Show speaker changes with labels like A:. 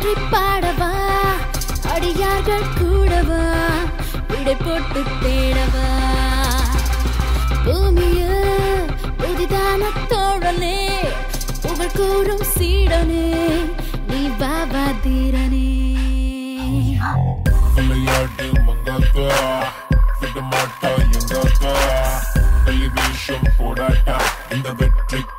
A: வெற்றி பாடவா அடியார்கள் கூடவா விடை போட்டு தேடவா பூமியில் புதிதான தோழனே புகழ் கூறும் சீடனே நீ பாபா தீரனே
B: விளையாட்டு மங்காத்தா விட மாட்டா எங்காத்தா டெலிவிஷன் போடாட்டா இந்த வெற்றி